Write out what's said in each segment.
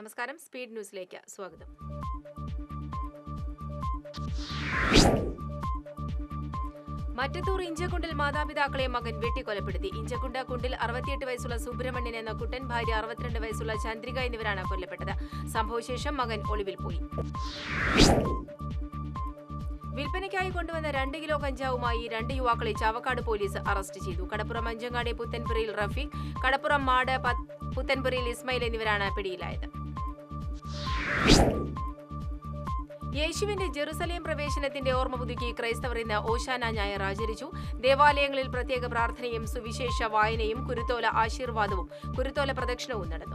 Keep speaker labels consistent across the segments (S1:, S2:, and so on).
S1: നമസ്കാരം സ്പീഡ് ന്യൂസിലേക്ക് സ്വാഗതം മറ്റത്തൂർ ഇഞ്ചക്കുണ്ടിൽ മാതാപിതാക്കളെ മകൻ വെട്ടിക്കൊലപ്പെടുത്തി ഇഞ്ചക്കുണ്ട് കുണ്ടിൽ അറുപത്തിയെട്ട് വയസ്സുള്ള സുബ്രഹ്മണ്യൻ എന്ന കുട്ടൻ ഭാര്യ അറുപത്തിരണ്ട് വയസ്സുള്ള ചന്ദ്രിക എന്നിവരാണ് കൊല്ലപ്പെട്ടത് സംഭവശേഷം മകൻ ഒളിവിൽ പോയി വിൽപ്പനയ്ക്കായി കൊണ്ടുവന്ന രണ്ട് കിലോ കഞ്ചാവുമായി രണ്ട് യുവാക്കളെ ചാവക്കാട് പോലീസ് അറസ്റ്റ് ചെയ്തു കടപ്പുറം അഞ്ചങ്ങാടി പുത്തൻപുരയിൽ റഫീഖ് കടപ്പുറം മാട് പത്ത് പുത്തൻപുരയിൽ ഇസ്മായിൽ എന്നിവരാണ് പിടിയിലായത് യേശുവിന്റെ ജെറുസലേം പ്രവേശനത്തിന്റെ ഓർമ്മ പുതുക്കി ക്രൈസ്തവർ ഇന്ന് ഓശാന ഞായർ ആചരിച്ചു ദേവാലയങ്ങളിൽ പ്രത്യേക പ്രാർത്ഥനയും സുവിശേഷ വായനയും കുരുത്തോല ആശീർവാദവും കുരുത്തോല പ്രദക്ഷിണവും നടന്നു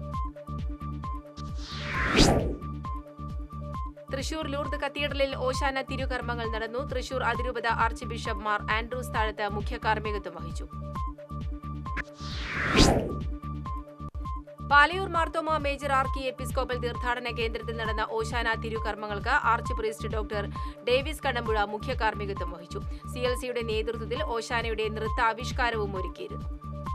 S1: തൃശൂർ ലൂർദ് കത്തീഡ്രലിൽ ഓശാന തിരുകർമ്മങ്ങൾ നടന്നു തൃശൂർ അതിരൂപത ആർച്ച് ബിഷപ്പ് മാർ ആൻഡ്രൂസ് താഴത്ത് മുഖ്യ കാർമ്മികത്വം വഹിച്ചു Palayur Marthoma major archiepiscopal തീർത്ഥാടന കേന്ദ്രത്തിൽ നടന്ന ഓശാന തിരുകർമ്മങ്ങൾക്ക് archpriest doctor Davis Kannampuzha മുഖ്യ കാർമ്മികത്വം വഹിച്ചു സി എൽ സിയുടെ നേതൃത്വത്തിൽ ഓശാനയുടെ നൃത്താവിഷ്കാരവും ഒരുക്കിയിരുന്നു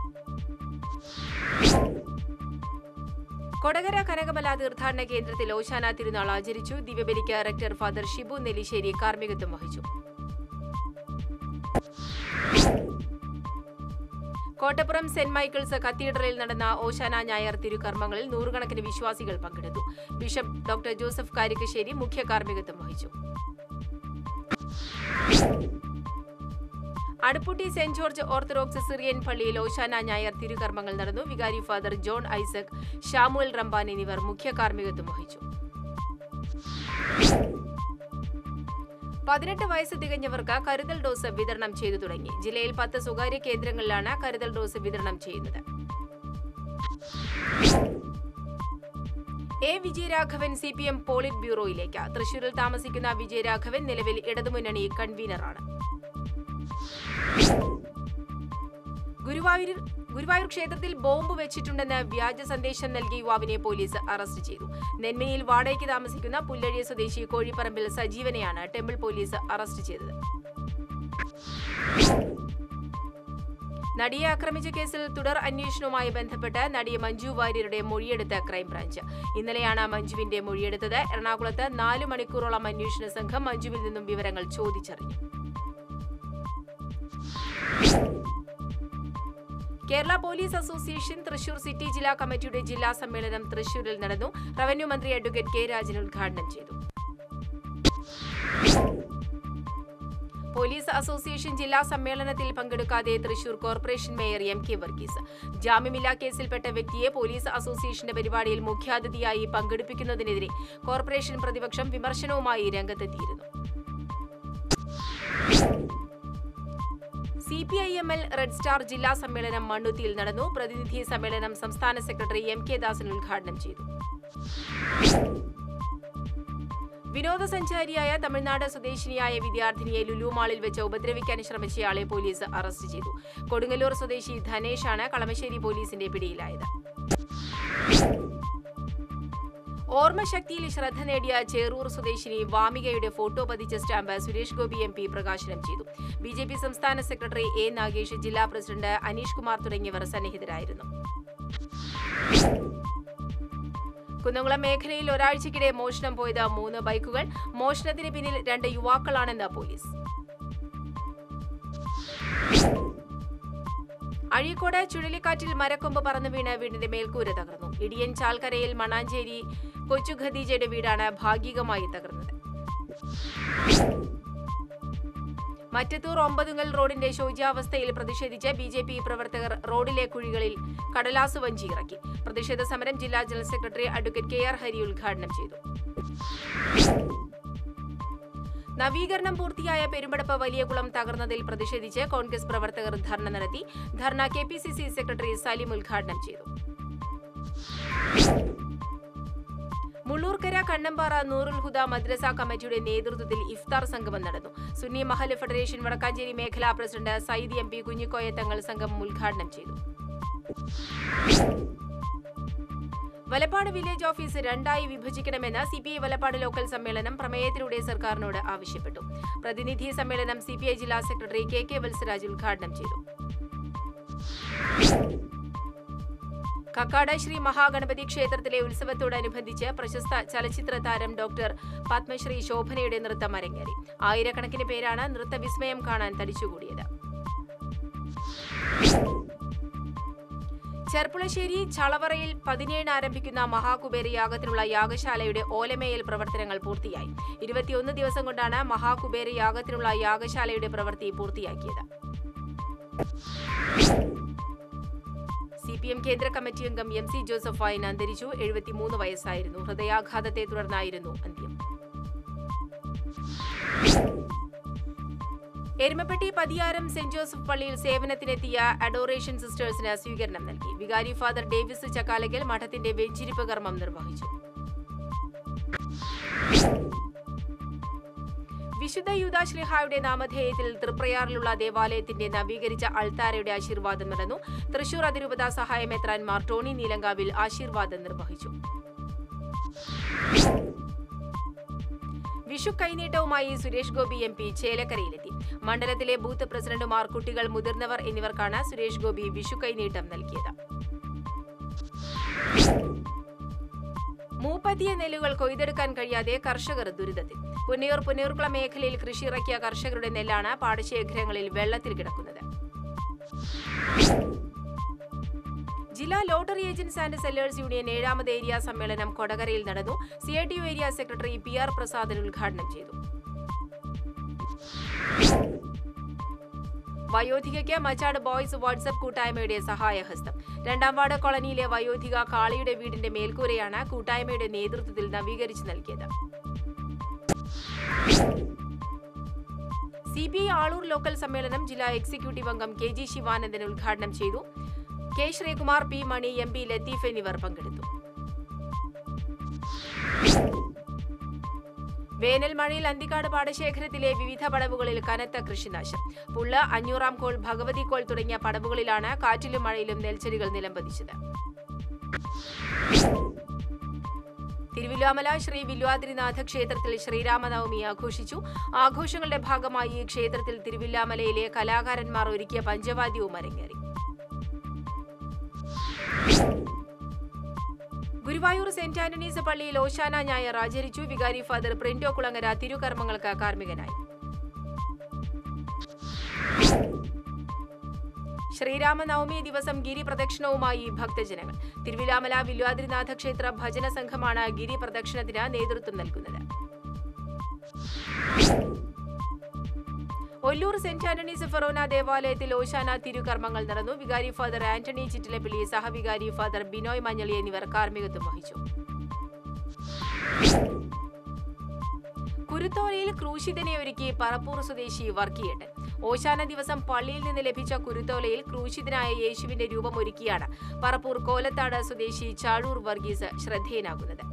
S1: കൊടകര കനകമല തീർത്ഥാടന കേന്ദ്രത്തിൽ ഓശാന തിരുനാൾ ആചരിച്ചു ദിവ്യബലിക്ക് റെക്ടർ ഫാദർ ഷിബു നെല്ലിശ്ശേരി കാർമ്മികത്വം വഹിച്ചു കോട്ടപ്പുറം സെന്റ് മൈക്കിൾസ് കത്തീഡ്രലിൽ നടന്ന ഓശാന ഞായർ തിരുകർമ്മങ്ങളിൽ നൂറുകണക്കിന് വിശ്വാസികൾ പങ്കെടുത്തു ബിഷപ്പ് ഡോക്ടർ ജോസഫ് കാരിക്കശ്ശേരി മുഖ്യ കാർമ്മികത്വം വഹിച്ചു Aduputty saint George Orthodox Syrian പള്ളിയിൽ ഓശാന ഞായർ തിരുകർമ്മങ്ങൾ നടന്നു വികാരി father John Isaac Shamul Ramban എന്നിവർ മുഖ്യ കാർമ്മികത്വം വഹിച്ചു പതിനെട്ട് വയസ്സ് തികഞ്ഞവർക്ക് കരുതൽ ഡോസ് വിതരണം ചെയ്തു തുടങ്ങി ജില്ലയിൽ പത്ത് സ്വകാര്യ കേന്ദ്രങ്ങളിലാണ് കരുതൽ ഡോസ് വിതരണം ചെയ്യുന്നത് A Vijayaraghavan C P M പോളിറ്റ് ബ്യൂറോയിലേക്ക് തൃശൂരിൽ താമസിക്കുന്ന വിജയരാഘവൻ നിലവിൽ ഇടതുമുന്നണി കൺവീനറാണ് ഗുരുവായൂരിൽ ഗുരുവായൂർ ക്ഷേത്രത്തിൽ ബോംബ് വെച്ചിട്ടുണ്ടെന്ന് വ്യാജ സന്ദേശം നൽകിയ യുവാവിനെ പോലീസ് അറസ്റ്റ് ചെയ്തു നെന്മയിൽ വാടകയ്ക്ക് താമസിക്കുന്ന പുല്ലഴിയ സ്വദേശി കോഴിപ്പറമ്പിൽ സജീവനെയാണ് ടെമ്പിൾ പോലീസ് അറസ്റ്റ് ചെയ്തത് നടിയെ ആക്രമിച്ച കേസിൽ തുടർ അന്വേഷണവുമായി ബന്ധപ്പെട്ട് നടി മഞ്ജു വാര്യരുടെ മൊഴിയെടുത്ത ക്രൈംബ്രാഞ്ച് ഇന്നലെയാണ് മഞ്ജുവിന്റെ മൊഴിയെടുത്തത് എറണാകുളത്ത് നാല് മണിക്കൂറോളം അന്വേഷണ സംഘം മഞ്ജുവിൽ നിന്നും വിവരങ്ങൾ ചോദിച്ചറിഞ്ഞു Kerala police association Thrissur city ജില്ലാ കമ്മിറ്റിയുടെ ജില്ലാ സമ്മേളനം തൃശൂരിൽ നടന്നു റവന്യൂ മന്ത്രി അഡ്വക്കേറ്റ് കെ രാജൻ ഉദ്ഘാടനം ചെയ്തു പോലീസ് അസോസിയേഷൻ ജില്ലാ സമ്മേളനത്തിൽ പങ്കെടുക്കാതെ Thrissur corporation mayor M K Varghese ജാമ്യമില്ലാ കേസിൽപ്പെട്ട വ്യക്തിയെ പോലീസ് അസോസിയേഷന്റെ പരിപാടിയിൽ മുഖ്യാതിഥിയായി പങ്കെടുപ്പിക്കുന്നതിനെതിരെ കോർപ്പറേഷൻ പ്രതിപക്ഷം വിമർശനവുമായി രംഗത്തെത്തിയിരുന്നു C P I M L red star ജില്ലാ സമ്മേളനം മണ്ണുത്തിയിൽ നടന്നു പ്രതിനിധി സമ്മേളനം സംസ്ഥാന സെക്രട്ടറി എം കെ ദാസൻ ഉദ്ഘാടനം ചെയ്തു വിനോദസഞ്ചാരിയായ തമിഴ്നാട് സ്വദേശിനിയായ വിദ്യാർത്ഥിനിയെ ലുലു മാളിൽ വെച്ച് ഉപദ്രവിക്കാൻ ശ്രമിച്ചയാളെ പോലീസ് അറസ്റ്റ് ചെയ്തു കൊടുങ്ങല്ലൂർ സ്വദേശി ധനേഷാണ് കളമശ്ശേരി പോലീസിന്റെ പിടിയിലായത് ഓർമ്മശക്തിയിൽ ശ്രദ്ധ നേടിയ ചേറൂർ സ്വദേശിനി വാമികയുടെ ഫോട്ടോ പതിച്ച stamp Suresh Gopi M P പ്രകാശനം ചെയ്തു ബി ജെ പി സംസ്ഥാന സെക്രട്ടറി എ നാഗേഷ് ജില്ലാ പ്രസിഡന്റ് അനീഷ് കുമാർ തുടങ്ങിയവർ സന്നിഹിതരായിരുന്നു കുന്നംകുളം മേഖലയിൽ ഒരാഴ്ചക്കിടെ മോഷണം പോയത് മൂന്ന് ബൈക്കുകൾ മോഷണത്തിന് പിന്നിൽ രണ്ട് യുവാക്കളാണെന്ന് പോലീസ് അഴീക്കോട് ചുഴലിക്കാറ്റിൽ മരക്കൊമ്പ് പറന്നു വീണ് വീടിന്റെ മേൽക്കൂര തകർന്നു ഇടിയൻ ചാൽക്കരയിൽ മണാഞ്ചേരി കൊച്ചു ഖദീജയുടെ വീടാണ് ഭാഗികമായി തകർന്നത് മറ്റത്തൂർ ഒമ്പതുങ്ങൽ റോഡിന്റെ ശോച്യാവസ്ഥയിൽ പ്രതിഷേധിച്ച് ബി ജെ പി പ്രവർത്തകർ റോഡിലെ കുഴികളിൽ കടലാസു വഞ്ചി ഇറക്കി പ്രതിഷേധ സമരം ജില്ലാ general secretary advocate K R Hari ഉദ്ഘാടനം ചെയ്തു നവീകരണം പൂർത്തിയായ പെരുമ്പടപ്പ് വലിയകുളം തകർന്നതിൽ പ്രതിഷേധിച്ച് കോൺഗ്രസ് പ്രവർത്തകർ ധർണ നടത്തി dharna K P C C secretary Salim ഉദ്ഘാടനം ചെയ്തു മുള്ളൂർക്കര കണ്ണമ്പാറ നൂറുൽ ഹുദ മദ്രസ കമ്മിറ്റിയുടെ നേതൃത്വത്തിൽ ഇഫ്താർ സംഗമം നടന്നു സുന്നി മഹൽ ഫെഡറേഷൻ വടക്കാഞ്ചേരി മേഖലാ president Sayyid M P Kunhikoya Thangal സംഗമം ഉദ്ഘാടനം ചെയ്തു വലപ്പാട് വില്ലേജ് ഓഫീസ് രണ്ടായി വിഭജിക്കണമെന്ന് C P I Valappad local സമ്മേളനം പ്രമേയത്തിലൂടെ സർക്കാരിനോട് ആവശ്യപ്പെട്ടു പ്രതിനിധി സമ്മേളനം സി പി ഐ ജില്ലാ സെക്രട്ടറി കെ കെ വത്സരാജ് ഉദ്ഘാടനം ചെയ്തു കക്കാട് ശ്രീ മഹാഗണപതി ക്ഷേത്രത്തിലെ ഉത്സവത്തോടനുബന്ധിച്ച് പ്രശസ്ത ചലച്ചിത്ര താരം ഡോക്ടർ പത്മശ്രീ ശോഭനയുടെ നൃത്തം അരങ്ങേറി ആയിരക്കണക്കിന് പേരാണ് നൃത്തവിസ്മയം കാണാൻ തടിച്ചുകൂടിയത് ചെർപ്പുളശ്ശേരി ചളവറയിൽ പതിനേഴിന് ആരംഭിക്കുന്ന മഹാകുബേര യാഗത്തിനുള്ള യാഗശാലയുടെ ഓലമേയൽ പ്രവർത്തനങ്ങൾ പൂർത്തിയായി ഇരുപത്തിയൊന്ന് ദിവസം കൊണ്ടാണ് മഹാകുബേര യാഗത്തിനുള്ള യാഗശാലയുടെ പ്രവൃത്തി പൂർത്തിയാക്കിയത് സി പി എം കേന്ദ്ര കമ്മിറ്റി അംഗം എം സി ജോസഫ് വായന അന്തരിച്ചു എഴുപത്തിമൂന്ന് വയസ്സായിരുന്നു ഹൃദയാഘാതത്തെ തുടർന്നായിരുന്നു അന്ത്യം എരുമപ്പെട്ടി പതിയാരം സെന്റ് ജോസഫ് പള്ളിയിൽ സേവനത്തിനെത്തിയ അഡോറേഷൻ സിസ്റ്റേഴ്സിന് സ്വീകരണം നൽകി വികാരി ഫാദർ ഡേവിസ് ചക്കാലകൽ മഠത്തിന്റെ വെഞ്ചിരിപ്പ് കർമ്മം നിർവഹിച്ചു വിശുദ്ധ യൂദാശ്ലിഹായുടെ നാമധേയത്തിൽ തൃപ്രയാറിലുള്ള ദേവാലയത്തിന്റെ നവീകരിച്ച അൾത്താരയുടെ ആശീർവാദം നടന്നു തൃശൂർ അതിരൂപത സഹായമെത്രാൻമാർ ടോണി നീലങ്കാവിൽ ആശീർവാദം നിർവഹിച്ചു വിഷു കൈനീട്ടവുമായി സുരേഷ് ഗോപി എം പി ചേലക്കരയിലെത്തി മണ്ഡലത്തിലെ ബൂത്ത് പ്രസിഡന്റുമാർ കുട്ടികൾ മുതിർന്നവർ എന്നിവർക്കാണ് സുരേഷ് ഗോപി വിഷു കൈനീട്ടം നൽകിയത് മൂപ്പതിയ നെല്ലുകൾ കൊയ്തെടുക്കാൻ കഴിയാതെ കർഷകർ ദുരിതത്തിൽ പുന്നയൂർ പുന്നയൂർക്കുള മേഖലയിൽ കൃഷി ഇറക്കിയ കർഷകരുടെ നെല്ലാണ് പാടശേഖരങ്ങളിൽ വെള്ളത്തിൽ കിടക്കുന്നത് ജില്ലാ lottery agents and sellers union ഏഴാമത് ഏരിയ സമ്മേളനം കൊടകരയിൽ നടന്നു C I T U area secretary P R Prasadan ഉദ്ഘാടനം ചെയ്തു വയോധികയ്ക്ക് മച്ചാട് ബോയ്സ് വാട്സപ്പ് കൂട്ടായ്മയുടെ സഹായഹസ്തം രണ്ടാം വാർഡ് കോളനിയിലെ വയോധിക കാളിയുടെ വീടിന്റെ മേൽക്കൂരയാണ് കൂട്ടായ്മയുടെ നേതൃത്വത്തിൽ നവീകരിച്ചു നൽകിയത് C B I Alur local സമ്മേളനം ജില്ലാ എക്സിക്യൂട്ടീവ് അംഗം കെ ജി ശിവാനന്ദൻ ഉദ്ഘാടനം ചെയ്തു K Sreekumar P Mani M P Latheef എന്നിവർ പങ്കെടുത്തു വേനൽ മഴയിൽ അന്തിക്കാട് പാടശേഖരത്തിലെ വിവിധ പടവുകളിൽ കനത്ത കൃഷിനാശം പുള്ള അഞ്ഞൂറാം കോൾ ഭഗവതി കോൾ തുടങ്ങിയ പടവുകളിലാണ് കാറ്റിലും മഴയിലും നെൽച്ചെടികൾ നിലംപതിച്ചത് തിരുവില്ലാമല ശ്രീ വില്വാദ്രിനാഥ ക്ഷേത്രത്തിൽ ശ്രീരാമനവമി ആഘോഷിച്ചു ആഘോഷങ്ങളുടെ ഭാഗമായി ഈ ക്ഷേത്രത്തിൽ തിരുവില്ലാമലയിലെ കലാകാരന്മാർ ഒരുക്കിയ പഞ്ചവാദ്യവും അരങ്ങേറി ഗുരുവായൂർ സെന്റ് ആന്റണീസ് പള്ളിയിൽ ഓശാന ഞായർ ആചരിച്ചു വികാരി ഫാദർ പ്രിന്റോ കുളങ്ങര തിരുകർമ്മങ്ങൾക്ക് കാർമ്മികനായി ശ്രീരാമനവമി ദിവസം ഗിരി പ്രദക്ഷിണവുമായി ഭക്തജനങ്ങൾ തിരുവിലാമല വില്വാദ്രിനാഥ ക്ഷേത്ര ഭജന സംഘമാണ് ഗിരി പ്രദക്ഷിണത്തിന് നേതൃത്വം നൽകുന്നത് ഒല്ലൂർ സെന്റ് ആന്റണീസ് ഫെറോന ദേവാലയത്തിൽ ഓശാന തിരുകർമ്മങ്ങൾ നടന്നു വികാരി ഫാദർ ആന്റണി ചിറ്റിലപ്പിള്ളി സഹവികാരി ഫാദർ ബിനോയ് മഞ്ഞളി എന്നിവർ കാർമ്മികത്വം വഹിച്ചു കുരുത്തോലയിൽ ക്രൂശിതനെ ഒരുക്കി പറപ്പൂർ സ്വദേശി വർക്കിയേട്ടൻ ഓശാന ദിവസം പള്ളിയിൽ നിന്ന് ലഭിച്ച കുരുത്തോലയിൽ ക്രൂശിതനായ യേശുവിന്റെ രൂപം ഒരുക്കിയാണ് പറപ്പൂർ കോലത്താട് സ്വദേശി ചാഴൂർ വർഗീസ് ശ്രദ്ധേയനാകുന്നത്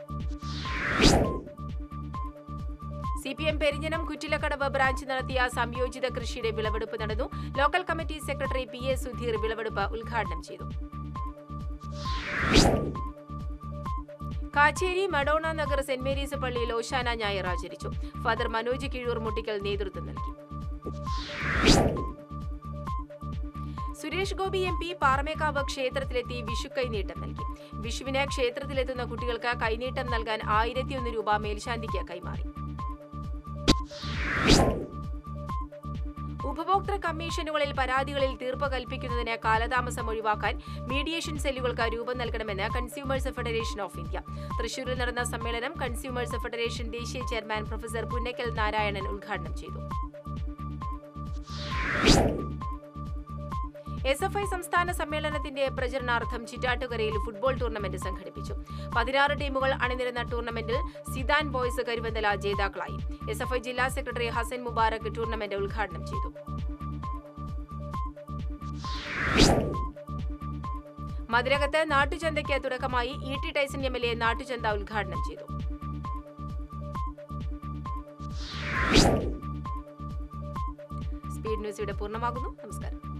S1: C P M Perinjanam Kuttilakkadavu branch നടത്തിയ സംയോജിത കൃഷിയുടെ വിളവെടുപ്പ് നടന്നു local committee secretary P A Sudheer വിളവെടുപ്പ് ഉദ്ഘാടനം ചെയ്തു Kacheri Madonna Nagar saint Mary's പള്ളിയിൽ ഓശാന ഞായർ ആചരിച്ചു ഫാദർ മനോജ് കിഴൂർ മുട്ടിക്കൽ നേതൃത്വം നൽകി സുരേഷ് ഗോപി എം പി പാറമേക്കാവ് ക്ഷേത്രത്തിലെത്തി വിഷു കൈനീട്ടം നൽകി വിഷുവിന് ക്ഷേത്രത്തിലെത്തുന്ന കുട്ടികൾക്ക് കൈനീട്ടം നൽകാൻ ആയിരത്തിയൊന്ന് രൂപ മേൽശാന്തിക്ക് കൈമാറി ഉപഭോക്തൃ കമ്മീഷനുകളിൽ പരാതികളിൽ തീർപ്പ് കൽപ്പിക്കുന്നതിന് കാലതാമസം ഒഴിവാക്കാൻ മീഡിയേഷൻ സെല്ലുകൾക്ക് രൂപം നൽകണമെന്ന് കൺസ്യൂമേഴ്സ് ഫെഡറേഷൻ ഓഫ് ഇന്ത്യ തൃശൂരിൽ നടന്ന സമ്മേളനം കൺസ്യൂമേഴ്സ് ഫെഡറേഷൻ ദേശീയ ചെയർമാൻ പ്രൊഫസർ പുന്നക്കൽ നാരായണൻ ഉദ്ഘാടനം ചെയ്തു എസ് എഫ് ഐ സംസ്ഥാന സമ്മേളനത്തിന്റെ പ്രചരണാർത്ഥം ചിറ്റാറ്റുകരയിൽ ഫുട്ബോൾ ടൂർണമെന്റ് സംഘടിപ്പിച്ചു പതിനാറ് ടീമുകൾ അണിനിരന്ന ടൂർണമെന്റിൽ സിദാൻ ബോയ്സ് കരുവന്തല ജേതാക്കളായി എസ് എഫ് ഐ ജില്ലാ സെക്രട്ടറി ഹസൻ മുബാറക് ടൂർണമെന്റ് ഉദ്ഘാടനം ചെയ്തു മതിലകത്ത് നാട്ടുചന്തയ്ക്ക് തുടക്കമായി E T Tyson M L A നാട്ടുചന്ത ഉദ്ഘാടനം ചെയ്തു സ്പീഡ് ന്യൂസ് ഇവിടെ പൂർണ്ണമാകുന്നു നമസ്കാരം